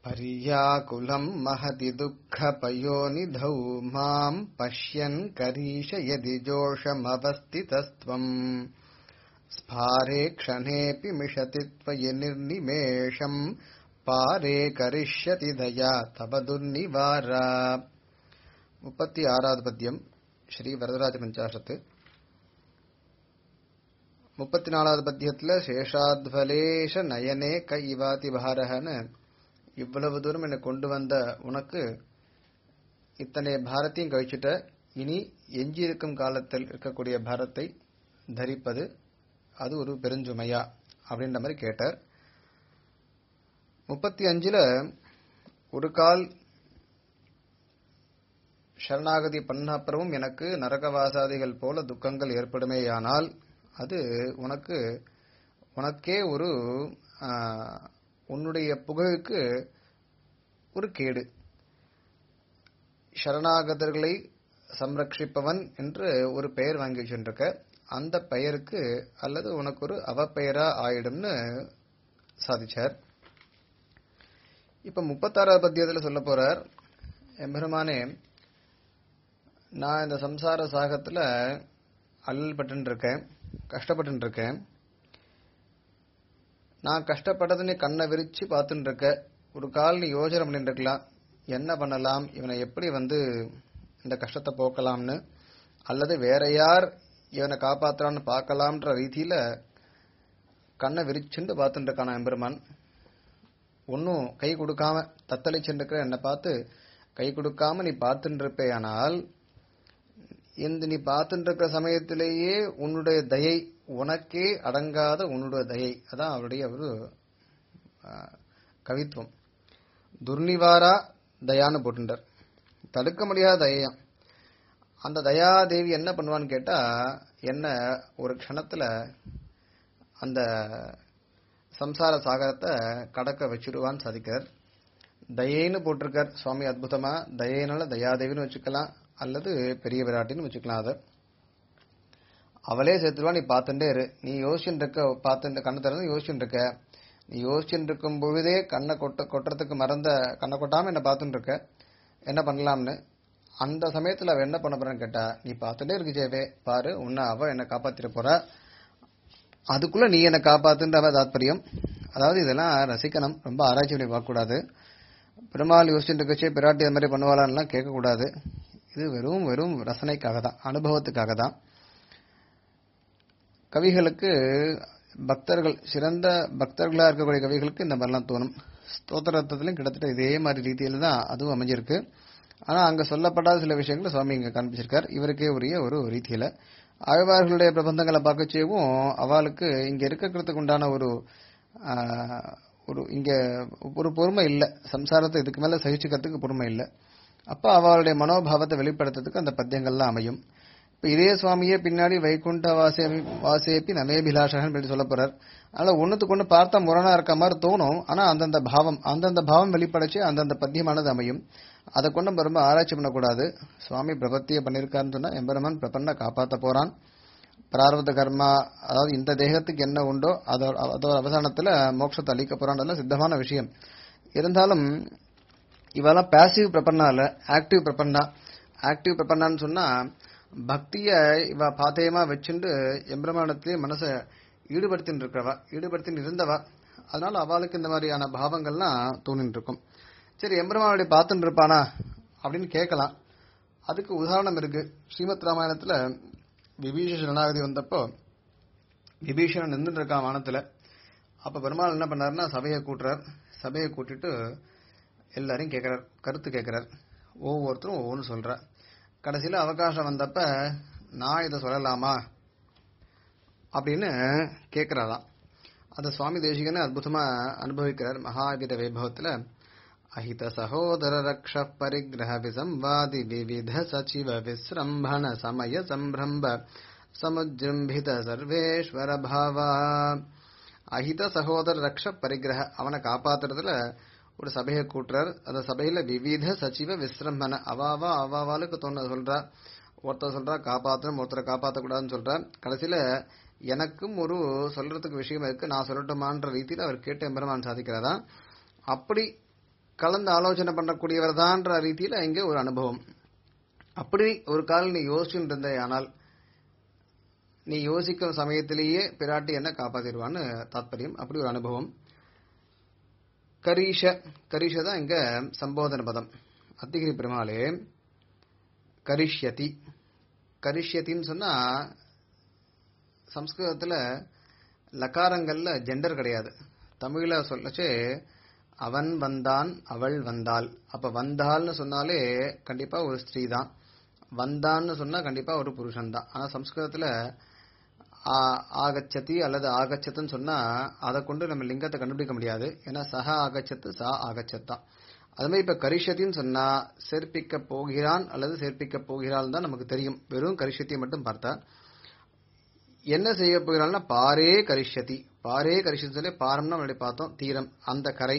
पर्याकुलम् महति दुःखपयोनिधौ माम् पश्यन् करीशयदि जोषमवस्थितस्त्वम् स्फारे क्षणेऽपि मिषति त्वयि निर्निमेषम् पारे करिष्यति दया तव दुर्निवारा முப்பத்தி ஆறாவது பத்தியம் ஸ்ரீ வரதராஜ பஞ்சாசத்து முப்பத்தி நாலாவது பத்தியத்துல சேஷாத்வலேஷ நயனே க இவாதி பாரகன்னு இவ்வளவு தூரம் என்னை கொண்டு வந்த உனக்கு இத்தனை பாரத்தையும் கழிச்சுட்ட இனி எஞ்சி இருக்கும் காலத்தில் இருக்கக்கூடிய பாரத்தை தரிப்பது அது ஒரு பெருஞ்சுமையா அப்படின்ற மாதிரி கேட்டார் முப்பத்தி அஞ்சுல ஒரு கால் சரணாகதி பண்ண அப்புறமும் எனக்கு நரகவாசாதிகள் போல துக்கங்கள் ஏற்படுமேயானால் அது உனக்கு உனக்கே ஒரு உன்னுடைய புகழுக்கு ஒரு கேடு சரணாகதர்களை சம்ரட்சிப்பவன் என்று ஒரு பெயர் வாங்கி வச்சுருக்க அந்த பெயருக்கு அல்லது உனக்கு ஒரு அவப்பெயரா ஆயிடும்னு சாதிச்சார் இப்ப முப்பத்தாறாவது பத்தியத்தில் சொல்ல போறார் எம்பெருமானே நான் இந்த சம்சார சாகத்துல அல்லல் பட்டு இருக்கேன் கஷ்டப்பட்டு இருக்கேன் நான் கஷ்டப்பட்டது நீ கண்ணை விரிச்சு பார்த்துட்டு இருக்க ஒரு கால் நீ யோஜனை பண்ணிட்டு இருக்கலாம் என்ன பண்ணலாம் இவனை எப்படி வந்து இந்த கஷ்டத்தை போக்கலாம்னு அல்லது வேற யார் இவனை காப்பாத்துறான்னு பார்க்கலாம்ன்ற ரீதியில கண்ணை விரிச்சுண்டு பார்த்துட்டு இருக்கான் எம்பெருமான் ஒன்னும் கை கொடுக்காம தத்தளிச்சுருக்கிற என்னை பார்த்து கை கொடுக்காம நீ பார்த்துட்டு இருப்பேயானால் இந்த நீ பார்த்துட்டு இருக்கிற சமயத்திலேயே உன்னுடைய தயை உனக்கே அடங்காத உன்னுடைய தயை அதான் அவருடைய ஒரு கவித்துவம் துர்நிவாரா தயான்னு போட்டுட்டார் தடுக்க முடியாத தயம் அந்த தயாதேவி என்ன பண்ணுவான்னு கேட்டா என்ன ஒரு க்ஷணத்துல அந்த சம்சார சாகரத்தை கடக்க வச்சிருவான்னு சாதிக்கிறார் தயேன்னு போட்டிருக்கார் சுவாமி அற்புதமா தயேனால தயாதேவின்னு வச்சுக்கலாம் அல்லது பெரிய விராட்டின்னு வச்சுக்கலாம் அதை அவளே சேர்த்துருவா நீ பார்த்துட்டே இரு நீ யோசிச்சுட்டு இருக்க பார்த்து கண்ணை திறந்து யோசிச்சுட்டு இருக்க நீ யோசிச்சுட்டு இருக்கும் பொழுதே கண்ணை கொட்ட கொட்டுறதுக்கு மறந்த கண்ணை கொட்டாம என்ன பார்த்துட்டு இருக்க என்ன பண்ணலாம்னு அந்த சமயத்துல அவ என்ன பண்ண போறான்னு கேட்டா நீ பார்த்துட்டே இருக்கு ஜேவே பாரு உன்னை அவ என்ன காப்பாத்திர போறா அதுக்குள்ள நீ என்ன காப்பாத்துன்ற தாத்பரியம் அதாவது இதெல்லாம் ரசிக்கணும் ரொம்ப ஆராய்ச்சி பண்ணி பார்க்கக்கூடாது பெருமாள் யோசிச்சுட்டு இருக்கச்சே பிராட்டி அது மாதிரி பண்ணுவாளான்லாம் கேட்கக்கூடாது இது வெறும் வெறும் ரசனைக்காக தான் அனுபவத்துக்காக தான் கவிகளுக்கு பக்தர்கள் சிறந்த பக்தர்களா இருக்கக்கூடிய கவிகளுக்கு இந்த மாதிரிலாம் தோணும் ஸ்தோத்திரத்திலும் கிட்டத்தட்ட இதே மாதிரி ரீதியில தான் அதுவும் அமைஞ்சிருக்கு ஆனா அங்க சொல்லப்படாத சில விஷயங்களை சுவாமி இங்க காண்பிச்சிருக்கார் இவருக்கே உரிய ஒரு ரீதியில ஆழ்வார்களுடைய பிரபந்தங்களை பார்க்கச்சேவும் அவளுக்கு இங்க இருக்கிறதுக்கு உண்டான ஒரு ஒரு இங்க ஒரு பொறுமை இல்லை சம்சாரத்தை இதுக்கு மேல சகிச்சுக்கிறதுக்கு பொறுமை இல்லை அப்ப அவளுடைய மனோபாவத்தை வெளிப்படுத்துறதுக்கு அந்த பத்தியங்கள்லாம் அமையும் இப்ப இதே சுவாமியே பின்னாடி வைகுண்ட வாசே வாசேப்பி நமேபிலாஷகன் சொல்ல போறார் அதனால ஒண்ணுத்துக்கு ஒண்ணு பார்த்தா முரணா இருக்க மாதிரி தோணும் ஆனா அந்தந்த பாவம் அந்தந்த பாவம் வெளிப்படைச்சு அந்தந்த பத்தியமானது அமையும் அதை கொண்டு நம்ம ரொம்ப ஆராய்ச்சி பண்ணக்கூடாது சுவாமி பிரபத்திய பண்ணிருக்காருன்னு சொன்னா எம்பெருமான் பிரபன்ன காப்பாத்த போறான் பிராரத கர்மா அதாவது இந்த தேகத்துக்கு என்ன உண்டோ அதோட அதோட அவசானத்துல மோட்சத்தை அளிக்க போறான்றதுல சித்தமான விஷயம் இருந்தாலும் இவெல்லாம் பேசிவ் பிரபன்னா இல்ல ஆக்டிவ் பிரபன்னா ஆக்டிவ் பிரபன்னான்னு சொன்னா பக்திய இவ பாத்தயமா வச்சுண்டு எம்பிரமாணத்திலே மனசை ஈடுபடுத்தின்னு இருக்கிறவா ஈடுபடுத்தின்னு இருந்தவா அதனால அவளுக்கு இந்த மாதிரியான பாவங்கள்லாம் தோணின்னு இருக்கும் சரி எம்பெருமானுடைய பார்த்துட்டு இருப்பானா அப்படின்னு கேட்கலாம் அதுக்கு உதாரணம் இருக்கு ஸ்ரீமத் ராமாயணத்துல விபீஷ சரணாகதி வந்தப்போ விபீஷணன் நின்றுட்டு இருக்கான் வானத்துல அப்ப பெருமாள் என்ன பண்ணாருன்னா சபையை கூட்டுறார் சபையை கூட்டிட்டு எல்லாரையும் கேட்கிறார் கருத்து கேட்கிறார் ஒவ்வொருத்தரும் ஒவ்வொன்று சொல்றார் கடைசியில அவகாசம் வந்தப்ப நான் இதை சொல்லலாமா அப்படின்னு கேட்கிறாராம் அந்த சுவாமி தேசிகனை அற்புதமா அனுபவிக்கிறார் மகாவித வைபவத்துல அஹித சகோதர ரக்ஷ பரிகிரக விசம்வாதி விவித சச்சிவ விஸ்ரம்பண சமய சம்பிரம்ப சமுஜிம்பித சர்வேஸ்வர பாவா அஹித சகோதர ரக்ஷ பரிகிரக அவனை காப்பாத்துறதுல ஒரு சபையை கூட்டுறார் அந்த சபையில விவித சச்சிவ விஸ்ரம்பன அவாவா அவாவாளுக்கு தோண சொல்றா ஒருத்தர் சொல்றா காப்பாத்தணும் ஒருத்தரை காப்பாற்றக்கூடாதுன்னு சொல்றா கடைசியில எனக்கும் ஒரு சொல்றதுக்கு விஷயம் இருக்கு நான் சொல்லட்டுமான்ற ரீதியில் அவர் கேட்டு எம்பெருமான் சாதிக்கிறதா அப்படி கலந்து ஆலோசனை பண்ணக்கூடியவர் தான்ற ரீதியில இங்க ஒரு அனுபவம் அப்படி ஒரு காலம் நீ யோசிச்சுட்டு இருந்தே ஆனால் நீ யோசிக்கும் சமயத்திலேயே பிராட்டி என்ன காப்பாத்திடுவான்னு தாத்பரியம் அப்படி ஒரு அனுபவம் கரீஷ கரீஷ தான் இங்க சம்போதன பதம் அத்திகிரி பெருமாளே கரிஷ்யதி கரிஷ்யத்தின்னு சொன்னா சம்ஸ்கிருதத்துல லகாரங்கள்ல ஜெண்டர் கிடையாது தமிழ்ல சொல்லச்சே அவன் வந்தான் அவள் வந்தாள் அப்ப வந்தாள்னு சொன்னாலே கண்டிப்பா ஒரு ஸ்திரீ தான் வந்தான்னு சொன்னா கண்டிப்பா ஒரு புருஷன் தான் ஆனா சம்ஸ்கிருதத்துல ஆ- ஆகச்சதி அல்லது ஆகச்சத்துன்னு சொன்னா அதை கொண்டு நம்ம லிங்கத்தை கண்டுபிடிக்க முடியாது ஏன்னா சக ஆகச்சத்து சா ஆகச்சத்தான் அது மாதிரி இப்ப கரிஷத்தின்னு சொன்னா சேர்ப்பிக்க போகிறான் அல்லது சேர்ப்பிக்க போகிறாள் தான் நமக்கு தெரியும் வெறும் கரிஷத்தியை மட்டும் பார்த்தா என்ன செய்ய போகிறாள்னா பாரே கரிஷதி பாரே கரிஷத்தி சொல்லி பாரம்னா முன்னாடி பார்த்தோம் தீரம் அந்த கரை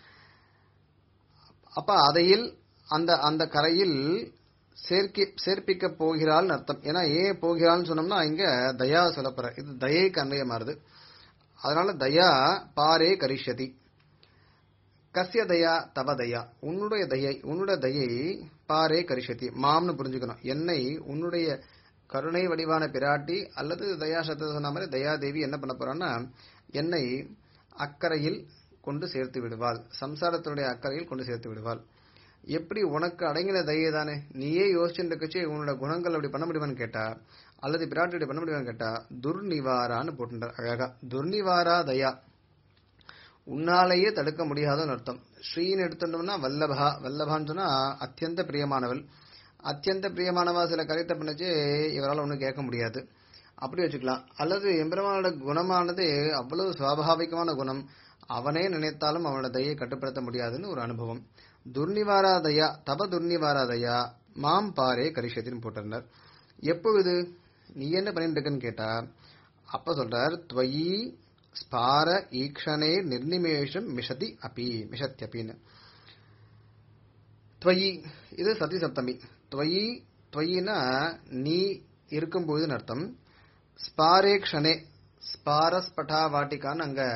அப்ப அதையில் அந்த அந்த கரையில் சேர்க்கி சேர்ப்பிக்க போகிறாள்னு அர்த்தம் ஏன்னா ஏன் போகிறாள்னு சொன்னோம்னா இங்க தயா சொல்லப்படுற இது தயைக்கு அன்வயம் மாறுது அதனால தயா பாரே கரிஷதி கஸ்ய தயா தவ தயா உன்னுடைய தயை உன்னுடைய தயை பாரே கரிஷதி மாம்னு புரிஞ்சுக்கணும் என்னை உன்னுடைய கருணை வடிவான பிராட்டி அல்லது தயா சத்த சொன்ன மாதிரி தயாதேவி என்ன பண்ண போறான்னா என்னை அக்கறையில் கொண்டு சேர்த்து விடுவாள் சம்சாரத்தினுடைய அக்கறையில் கொண்டு சேர்த்து விடுவாள் எப்படி உனக்கு அடங்கின தயை தானே நீயே யோசிச்சுட்டு இருக்கச்சு உன்னோட குணங்கள் அப்படி பண்ண முடியுமான்னு கேட்டா அல்லது பிராட்டி அப்படி பண்ண முடியுமான்னு கேட்டா துர்நிவாரான்னு போட்டுட்டார் அழகா துர்நிவாரா தயா உன்னாலேயே தடுக்க முடியாதன்னு அர்த்தம் ஸ்ரீன்னு எடுத்துட்டோம்னா வல்லபா வல்லபான்னு சொன்னா அத்தியந்த பிரியமானவள் அத்தியந்த பிரியமானவா சில கருத்தை பண்ணச்சு இவரால் ஒன்றும் கேட்க முடியாது அப்படி வச்சுக்கலாம் அல்லது எம்பெருமானோட குணமானது அவ்வளவு சுவாபாவிகமான குணம் அவனே நினைத்தாலும் அவனோட தயை கட்டுப்படுத்த முடியாதுன்னு ஒரு அனுபவம் துர்நிவாரா தயா தப துர்நிவாரா தயா மாம் பாரே கரிஷத்தின்னு போட்டிருந்தார் எப்பொழுது நீ என்ன பண்ணிட்டு இருக்கன்னு கேட்டா அப்ப சொல்றார் துவயி ஸ்பார ஈக்ஷணே நிர்நிமேஷம் மிஷதி அபி மிஷத்யபின்னு துவயி இது சதி சப்தமி துவயி துவயினா நீ இருக்கும்பொழுதுன்னு அர்த்தம் ஸ்பாரே க்ஷணே ஸ்பாரஸ்பட்டா வாட்டிக்கான்னு அங்க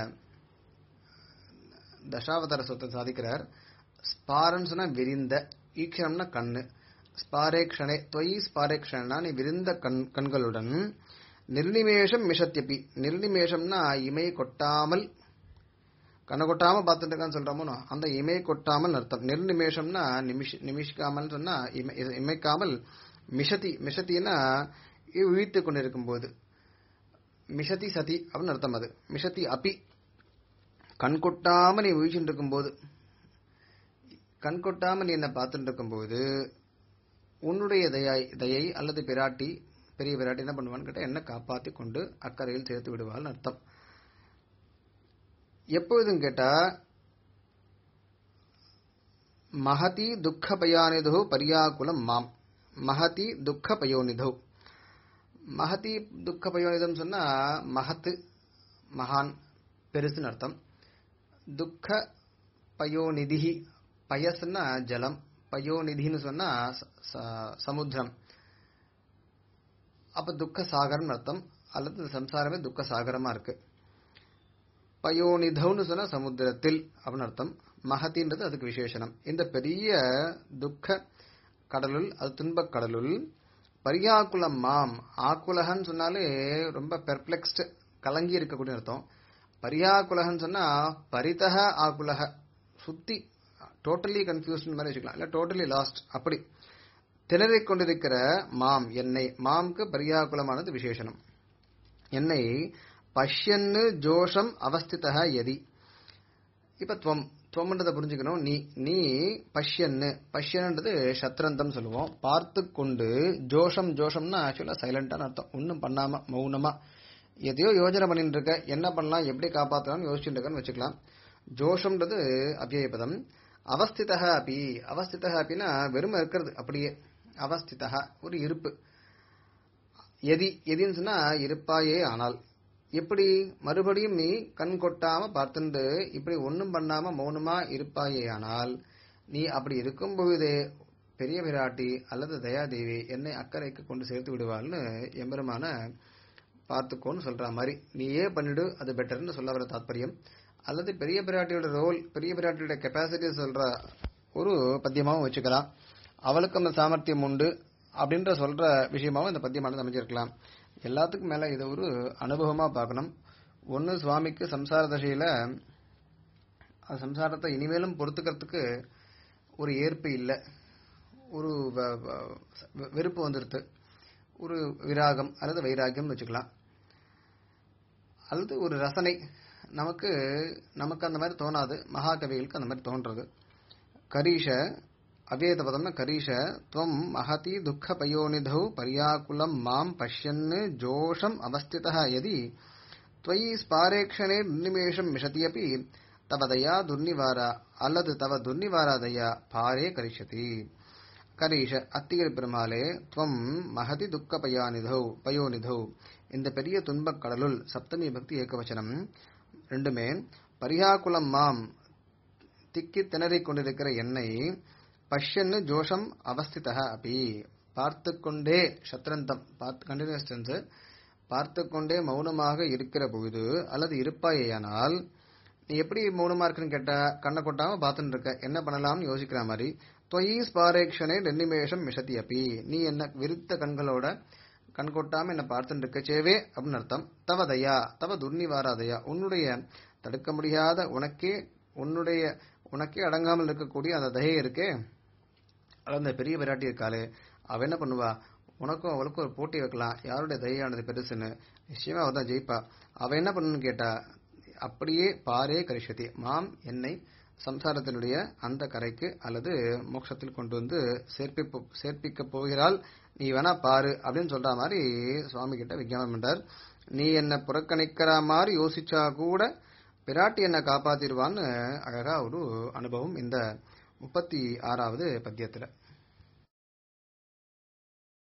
தசாவதார சொத்தை சாதிக்கிறார் ஸ்பாரன்னு சொன்னா விரிந்த ஈக்ஷணம்னா கண்ணு ஸ்பாரேக்ஷணே தொய் ஸ்பாரேக்ஷனா நீ விரிந்த கண் கண்களுடன் நிர்நிமேஷம் மிஷத்யபி நிர்நிமேஷம்னா இமை கொட்டாமல் கண்ணை கொட்டாம பார்த்துட்டு இருக்கான்னு சொல்றோமோ அந்த இமை கொட்டாமல் அர்த்தம் நிர்நிமேஷம்னா நிமிஷ் நிமிஷிக்காமல் சொன்னா இமை இமைக்காமல் மிஷதி மிஷத்தின்னா இழுத்து கொண்டிருக்கும் போது மிஷதி சதி அப்படின்னு அர்த்தம் அது மிஷதி அபி கண் கொட்டாம நீ வீழ்ச்சிட்டு இருக்கும்போது கண் கொட்டாம நீ என்ன பார்த்துட்டு இருக்கும்போது உன்னுடைய தயாய் தயை அல்லது பிராட்டி பெரிய பிராட்டி என்ன பண்ணுவான்னு கேட்டா என்ன காப்பாத்தி கொண்டு அக்கறையில் சேர்த்து விடுவாள்னு அர்த்தம் எப்பொழுதும் கேட்டா மகதி துக்க பயானிதோ பரியாக்குலம் மாம் மகதி துக்க பயோனிதோ மகதி துக்க பயோனிதம் சொன்னா மகத்து மகான் பெருசுன்னு அர்த்தம் துக்க பயோநிதி பயஸ்னா ஜலம் பயோநிதின்னு சொன்னா ச- ச- சமுத்திரம் அப்ப துக்க சாகரம் அர்த்தம் அல்லது இந்த சம்சாரமே துக்க சாகரமா இருக்கு பயோநிதவுன்னு சொன்னா சமுத்திரத்தில் அப்படின்னு அர்த்தம் மகத்தின்றது அதுக்கு விசேஷனம் இந்த பெரிய துக்க கடலுள் அது துன்பக் கடலுள் பரியாக்குலம் மாம் ஆக்குலகன்னு சொன்னாலே ரொம்ப பெர்ப்ளெக்ஸ்டு கலங்கி இருக்கக்கூடிய அர்த்தம் பரியாக்குலகன்னு சொன்னா பரிதக ஆக்குலக சுத்தி டோட்டலி கன்ஃபியூஸ்ட் மாதிரி வச்சுக்கலாம் இல்ல டோட்டலி லாஸ்ட் அப்படி திணறிக் கொண்டிருக்கிற மாம் என்னை மாம்க்கு பரியாக்குலமானது விசேஷனம் என்னை பஷ்யன்னு ஜோஷம் அவஸ்திதா எதி இப்ப துவம் துவம்ன்றதை புரிஞ்சுக்கணும் நீ நீ பஷ்யன்னு பஷ்யன்ன்றது சத்ரந்தம் சொல்லுவோம் பார்த்து கொண்டு ஜோஷம் ஜோஷம்னா ஆக்சுவலா சைலண்டான அர்த்தம் ஒன்றும் பண்ணாம மௌனமா எதையோ யோஜனை பண்ணிட்டு இருக்க என்ன பண்ணலாம் எப்படி காப்பாற்றலாம்னு யோசிச்சுட்டு இருக்கன்னு வச்சுக்கலாம் ஜோஷம்ன்றது அபியய பதம் அவஸ்திதா அப்படி அவஸ்திதா அப்படின்னா வெறுமை இருக்கிறது அப்படியே அவஸ்திதா ஒரு இருப்பு எதி எதின்னு சொன்னா இருப்பாயே ஆனால் எப்படி மறுபடியும் நீ கண் கொட்டாம பார்த்துண்டு இப்படி ஒண்ணும் பண்ணாம மௌனமா இருப்பாயே ஆனால் நீ அப்படி இருக்கும் பொழுதே பெரிய பிராட்டி அல்லது தயாதேவி என்னை அக்கறைக்கு கொண்டு சேர்த்து விடுவாள்னு எம்பெருமான பார்த்துக்கோன்னு சொல்ற மாதிரி நீயே பண்ணிடு அது பெட்டர்னு சொல்ல வர தாத்பரியம் அல்லது பெரிய பிராட்டியோட ரோல் பெரிய பிராட்டியோட கெப்பாசிட்டி சொல்ற ஒரு பத்தியமாவும் வச்சுக்கலாம் அவளுக்கு அந்த சாமர்த்தியம் உண்டு அப்படின்ற சொல்ற விஷயமாவும் இந்த பத்தியமானது அமைஞ்சிருக்கலாம் எல்லாத்துக்கும் மேல இதை ஒரு அனுபவமா பார்க்கணும் ஒன்னு சுவாமிக்கு சம்சார தசையில அந்த சம்சாரத்தை இனிமேலும் பொறுத்துக்கிறதுக்கு ஒரு ஏற்பு இல்லை ஒரு வ- வ- வெறுப்பு வந்துடுது ஒரு விராகம் அல்லது வைராகியம்னு வச்சுக்கலாம் அல்லது ஒரு ரசனை நமக்கு நமக்கு அந்த மாதிரி தோணாது மகாகவிகளுக்கு அந்த மாதிரி தோன்றது கரீஷ அவ்யேத பதம்னா கரீஷ துவம் மகதி துக்க பயோநிதௌ பரியாக்குலம் மாம் பஷ்யன்னு ஜோஷம் அவஸ்திதः यदि त्वयि स्पारेक्षणे निर्निमेषं मिषति अपि तव दया दुर्निवारा அல்லது தவ துர்நிவாராதயா பாரே கரிஷதி கரீஷ அத்திகர் பெருமாளே துவம் மகதி துக்க பயாநிதௌ பயோநிதௌ இந்த பெரிய துன்பக் கடலுள் சப்தமி பக்தி ஏகவச்சனம் ரெண்டுமே பரியாக்குலம் மாம் திக்கி திணறிக் கொண்டிருக்கிற என்னை பஷ்யன்னு ஜோஷம் அவஸ்திதா அப்பி பார்த்து கொண்டே சத்ரந்தம் பார்த்து கண்டினியூஸ் டென்ஸ் பார்த்து கொண்டே மௌனமாக இருக்கிற பொழுது அல்லது இருப்பாயேயானால் நீ எப்படி மௌனமா இருக்குன்னு கேட்டா கண்ணை கொட்டாம பார்த்துட்டு இருக்க என்ன பண்ணலாம்னு யோசிக்கிற மாதிரி தொயி ஸ்பாரேக்ஷனே ரெண்டிமேஷம் மிஷதி அப்பி நீ என்ன விருத்த கண்களோட கண் கொட்டாம என்ன பார்த்துட்டு இருக்கச்சேவே அப்படின்னு அர்த்தம் தவ தயா தவ துர்நிவாராதயா உன்னுடைய தடுக்க முடியாத உனக்கே உன்னுடைய உனக்கே அடங்காமல் இருக்கக்கூடிய அந்த தயை இருக்கே அது அந்த பெரிய விராட்டி இருக்காளே அவ என்ன பண்ணுவா உனக்கும் அவளுக்கும் ஒரு போட்டி வைக்கலாம் யாருடைய தயானது பெருசுன்னு நிச்சயமா அவ தான் ஜெயிப்பா அவ என்ன பண்ணணும்னு கேட்டா அப்படியே பாரே கரிஷதி மாம் என்னை சம்சாரத்தினுடைய அந்த கரைக்கு அல்லது மோட்சத்தில் கொண்டு வந்து சேர்ப்பி சேர்ப்பிக்க போகிறாள் நீ வேணா பாரு அப்படின்னு சொல்ற மாதிரி சுவாமி கிட்ட விஞ்ஞாபனம் பண்றார் நீ என்ன புறக்கணிக்கிற மாதிரி யோசிச்சா கூட பிராட்டி என்ன காப்பாத்திடுவான்னு அழகா ஒரு அனுபவம் இந்த முப்பத்தி ஆறாவது பத்தியத்துல